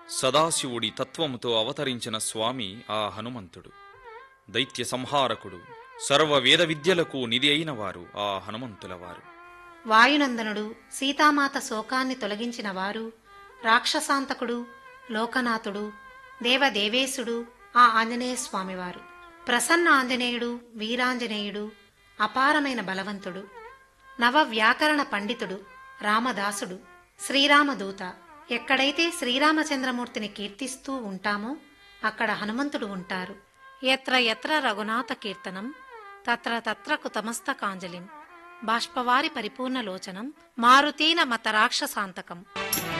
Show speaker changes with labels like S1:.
S1: సదాశివుడి తత్వముతో అవతరించిన స్వామి ఆ హనుమంతుడు దైత్య సంహారకుడు సర్వ వేద విద్యలకు నిధి అయిన వారు ఆ హనుమంతుల వారు
S2: వాయునందనుడు సీతామాత శోకాన్ని తొలగించిన వారు రాక్షసాంతకుడు లోకనాథుడు దేవదేవేశుడు ఆ ఆంజనేయ స్వామివారు ప్రసన్న ఆంజనేయుడు వీరాంజనేయుడు అపారమైన బలవంతుడు నవ వ్యాకరణ పండితుడు రామదాసుడు శ్రీరామదూత ఎక్కడైతే శ్రీరామచంద్రమూర్తిని కీర్తిస్తూ ఉంటామో అక్కడ హనుమంతుడు ఉంటారు ఎత్ర ఎత్ర రఘునాథ కీర్తనం తత్ర తత్ర కుతమస్తకాంజలిం బాష్పవారి పరిపూర్ణలోచనం మారుతీన మత రాక్షసాంతకం